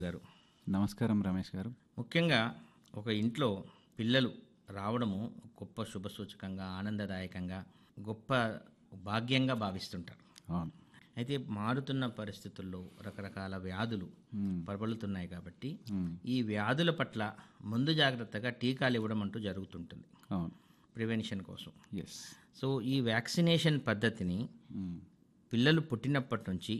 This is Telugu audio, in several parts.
గారు నమస్కారం రమేష్ గారు ముఖ్యంగా ఒక ఇంట్లో పిల్లలు రావడము గొప్ప శుభ సూచకంగా ఆనందదాయకంగా గొప్ప భాగ్యంగా భావిస్తుంటారు అవును అయితే మారుతున్న పరిస్థితుల్లో రకరకాల వ్యాధులు ప్రబలుతున్నాయి కాబట్టి మ్మ్. ఈ వ్యాధుల పట్ల ముందు జాగ్రత్తగా టీకాలు ఇవ్వడం అంటూ జరుగుతుంటుంది అవును ప్రివెన్షన్ కోసం ఎస్ సో ఈ వ్యాక్సినేషన్ పద్ధతిని పిల్లలు పుట్టినప్పటి నుంచి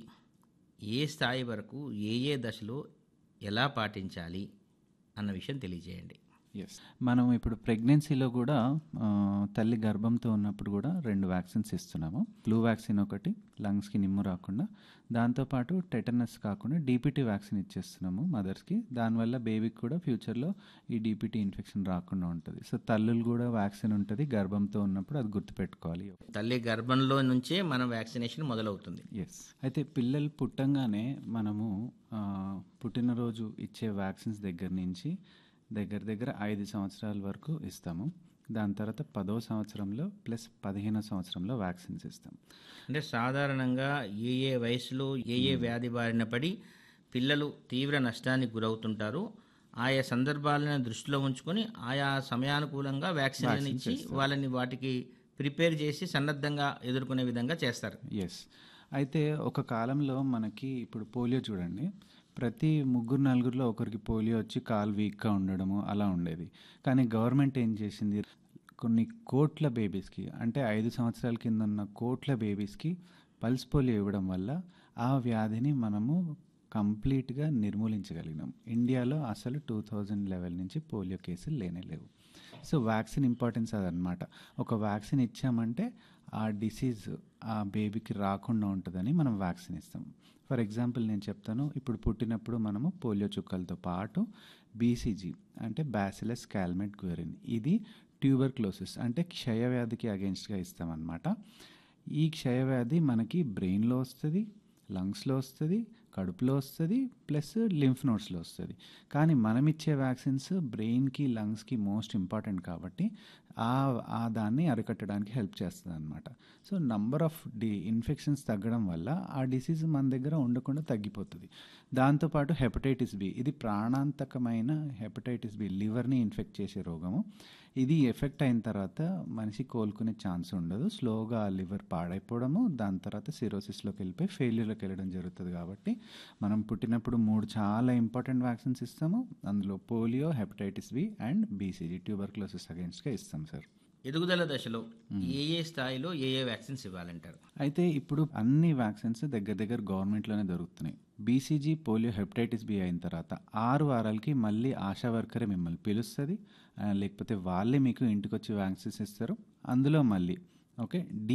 ఏ స్థాయి వరకు ఏ ఏ దశలో ఎలా పాటించాలి అన్న విషయం తెలియజేయండి ఎస్ మనం ఇప్పుడు ప్రెగ్నెన్సీలో కూడా ఆ, తల్లి గర్భంతో ఉన్నప్పుడు కూడా రెండు వ్యాక్సిన్స్ ఇస్తున్నాము ఫ్లూ వ్యాక్సిన్ ఒకటి లంగ్స్కి నిమ్ము రాకుండా దాంతోపాటు టెటనస్ కాకుండా డీపీటీ వ్యాక్సిన్ ఇచ్చేస్తున్నాము మదర్స్కి దానివల్ల బేబీకి కూడా ఫ్యూచర్లో ఈ డీపీటీ ఇన్ఫెక్షన్ రాకుండా ఉంటుంది సో తల్లులు కూడా వ్యాక్సిన్ ఉంటుంది గర్భంతో ఉన్నప్పుడు అది గుర్తుపెట్టుకోవాలి తల్లి గర్భంలో నుంచే మన వ్యాక్సినేషన్ మొదలవుతుంది ఎస్ అయితే పిల్లలు పుట్టంగానే మనము ఆ, పుట్టినరోజు ఇచ్చే వ్యాక్సిన్స్ దగ్గర నుంచి దగ్గర దగ్గర ఐదు సంవత్సరాల వరకు ఇస్తాము దాని తర్వాత పదో సంవత్సరంలో ప్లస్ పదిహేనో సంవత్సరంలో వ్యాక్సిన్స్ ఇస్తాం అంటే సాధారణంగా ఏ ఏ వయసులో ఏ ఏ వ్యాధి బారిన పడి పిల్లలు తీవ్ర నష్టానికి గురవుతుంటారు ఆయా సందర్భాలను దృష్టిలో ఉంచుకొని ఆయా సమయానుకూలంగా వ్యాక్సిన్ ఇచ్చి వాళ్ళని వాటికి ప్రిపేర్ చేసి సన్నద్ధంగా ఎదుర్కొనే విధంగా చేస్తారు ఎస్ అయితే ఒక కాలంలో మనకి ఇప్పుడు పోలియో చూడండి ప్రతి ముగ్గురు నలుగురిలో ఒకరికి పోలియో వచ్చి కాలు వీక్గా ఉండడము అలా ఉండేది కానీ గవర్నమెంట్ ఏం చేసింది కొన్ని కోట్ల బేబీస్కి అంటే ఐదు సంవత్సరాల కింద ఉన్న కోట్ల బేబీస్కి పల్స్ పోలియో ఇవ్వడం వల్ల ఆ వ్యాధిని మనము కంప్లీట్గా నిర్మూలించగలిగినాం ఇండియాలో అసలు టూ థౌజండ్ లెవెల్ నుంచి పోలియో కేసులు లేనే లేవు సో వ్యాక్సిన్ ఇంపార్టెన్స్ అదనమాట ఒక వ్యాక్సిన్ ఇచ్చామంటే ఆ డిసీజ్ ఆ బేబీకి రాకుండా ఉంటుందని మనం వ్యాక్సిన్ ఇస్తాం ఫర్ ఎగ్జాంపుల్ నేను చెప్తాను ఇప్పుడు పుట్టినప్పుడు మనము పోలియో చుక్కలతో పాటు బీసీజీ అంటే బ్యాసిలస్ క్యాల్మెట్ గ్యూరిన్ ఇది ట్యూబర్క్లోసిస్ అంటే క్షయవ్యాధికి అగేన్స్ట్గా ఇస్తామన్నమాట ఈ క్షయవ్యాధి మనకి బ్రెయిన్లో వస్తుంది లంగ్స్లో వస్తుంది కడుపులో వస్తుంది ప్లస్ లింఫ్ నోట్స్లో వస్తుంది కానీ మనం ఇచ్చే వ్యాక్సిన్స్ బ్రెయిన్కి లంగ్స్కి మోస్ట్ ఇంపార్టెంట్ కాబట్టి ఆ ఆ దాన్ని అరికట్టడానికి హెల్ప్ చేస్తుంది అనమాట so number of the infections తగ్గడం వల్ల ఆ డిసీజ్ మన దగ్గర ఉండకుండా తగ్గిపోతుంది దాంతోపాటు హెపటైటిస్ బి ఇది ప్రాణాంతకమైన హెపటైటిస్ బి లివర్ని ఇన్ఫెక్ట్ చేసే రోగము ఇది ఎఫెక్ట్ అయిన తర్వాత మనిషి కోలుకునే ఛాన్స్ ఉండదు స్లోగా లివర్ పాడైపోవడము దాని తర్వాత సిరోసిస్లోకి వెళ్ళిపోయి ఫెయిల్యూర్లోకి వెళ్ళడం జరుగుతుంది కాబట్టి మనం పుట్టినప్పుడు మూడు చాలా ఇంపార్టెంట్ వ్యాక్సిన్స్ ఇస్తాము అందులో polio hepatitis B and BCG tuberculosis అగేన్స్ట్గా ఇస్తాం సార్ ఎదుగుదల దశలో ఏ ఏ స్థాయిలో ఏ ఏ వ్యాక్సిన్స్ ఇవ్వాలంటారు అయితే ఇప్పుడు అన్ని వ్యాక్సిన్స్ దగ్గర దగ్గర గవర్నమెంట్లోనే దొరుకుతున్నాయి బీసీజీ పోలియో హెపటైటిస్ బి అయిన తర్వాత ఆరు వారాలకి మళ్ళీ ఆశా వర్కరే మిమ్మల్ని పిలుస్తుంది ఆ, లేకపోతే వాళ్ళే మీకు ఇంటికి వచ్చి వ్యాక్సిన్స్ ఇస్తారు అందులో మళ్ళీ okay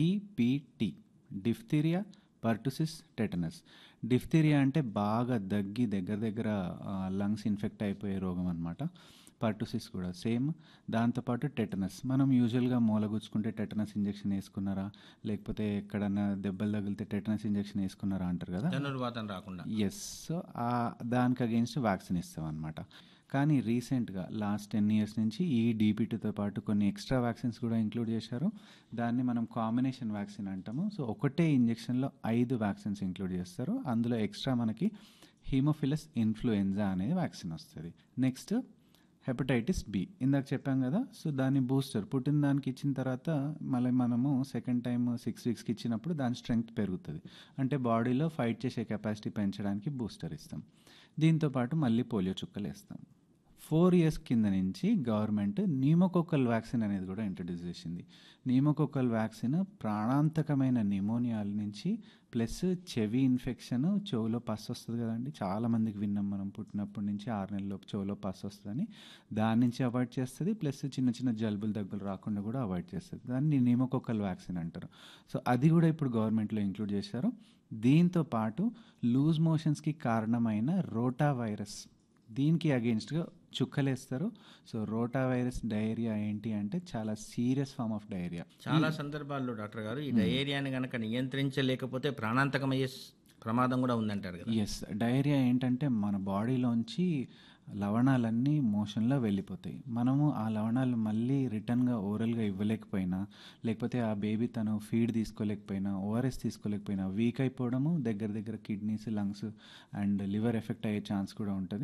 DPT diphtheria pertussis tetanus diphtheria అంటే బాగా దగ్గి దగ్గర దగ్గర లంగ్స్ ఇన్ఫెక్ట్ అయిపోయే రోగం అనమాట పర్టుసిస్ కూడా సేమ్ దాంతోపాటు టెటనస్ మనం యూజువల్గా మూలగుచ్చుకుంటే టెటనస్ ఇంజెక్షన్ వేసుకున్నారా లేకపోతే ఎక్కడన్నా దెబ్బలు తగిలితే టెటనస్ ఇంజెక్షన్ వేసుకున్నారా అంటారు కదా ధనుర్వాతం రాకుండా ఎస్ సో దానికి అగేన్స్ట్ వ్యాక్సిన్ ఇస్తాం అనమాట కానీ రీసెంట్గా లాస్ట్ టెన్ ఇయర్స్ నుంచి ఈ డీపీటీతో పాటు కొన్ని ఎక్స్ట్రా వ్యాక్సిన్స్ కూడా ఇంక్లూడ్ చేశారు దాన్ని మనం కాంబినేషన్ వ్యాక్సిన్ అంటాము సో ఒకటే ఇంజెక్షన్లో ఐదు వ్యాక్సిన్స్ ఇంక్లూడ్ చేస్తారు అందులో ఎక్స్ట్రా మనకి హీమోఫిలస్ ఇన్ఫ్లుయెన్జా అనేది వ్యాక్సిన్ వస్తుంది నెక్స్ట్ హెపటైటిస్ బి ఇందాక చెప్పాం కదా సో దాని బూస్టర్ పుట్టిన దానికి ఇచ్చిన తర్వాత మళ్ళీ మనము సెకండ్ టైం సిక్స్ వీక్స్కి ఇచ్చినప్పుడు దాని స్ట్రెంగ్త్ పెరుగుతుంది అంటే బాడీలో ఫైట్ చేసే కెపాసిటీ పెంచడానికి బూస్టర్ ఇస్తాం దీంతో పాటు మళ్ళీ పోలియో చుక్కలు వేస్తాం ఫోర్ ఇయర్స్ కింద నుంచి గవర్నమెంట్ న్యూమోకోకల్ వ్యాక్సిన్ అనేది కూడా ఇంట్రడ్యూస్ చేసింది న్యూమోకోకల్ వ్యాక్సిన్ ప్రాణాంతకమైన నిమోనియాల నుంచి ప్లస్ చెవి ఇన్ఫెక్షన్ చెవులో పస్ వస్తుంది కదండి చాలా మందికి విన్నాం మనం పుట్టినప్పటి నుంచి ఆరు నెలల్లోపు చెవులో పస్ వస్తుందని దాని నుంచి అవాయిడ్ చేస్తుంది ప్లస్ చిన్న చిన్న జలుబులు దగ్గులు రాకుండా కూడా అవాయిడ్ చేస్తుంది దాన్ని న్యూమోకోకల్ వ్యాక్సిన్ అంటారు సో అది కూడా ఇప్పుడు గవర్నమెంట్లో ఇంక్లూడ్ చేశారు దీంతో పాటు లూజ్ మోషన్స్కి కారణమైన రోటా వైరస్ దీనికి అగేన్స్ట్గా చుక్కలేస్తారు సో రోటా వైరస్ డయేరియా ఏంటి అంటే చాలా సీరియస్ ఫామ్ ఆఫ్ డయేరియా చాలా సందర్భాల్లో డాక్టర్ గారు ఈ డయేరియాని గనక నియంత్రించలేకపోతే ప్రాణాంతకమయ్యే స్- ప్రమాదం కూడా ఉందంటారు కదా ఎస్ డయేరియా ఏంటంటే మన బాడీలోంచి లవణాలన్నీ మోషన్లో వెళ్ళిపోతాయి మనము ఆ లవణాలు మళ్ళీ రిటర్న్గా ఓరల్గా ఇవ్వలేకపోయినా లేకపోతే ఆ బేబీ తను ఫీడ్ తీసుకోలేకపోయినా ఓఆర్ఎస్ తీసుకోలేకపోయినా వీక్ అయిపోవడము దగ్గర దగ్గర kidneys lungs and liver effect అయ్యే ఛాన్స్ కూడా ఉంటుంది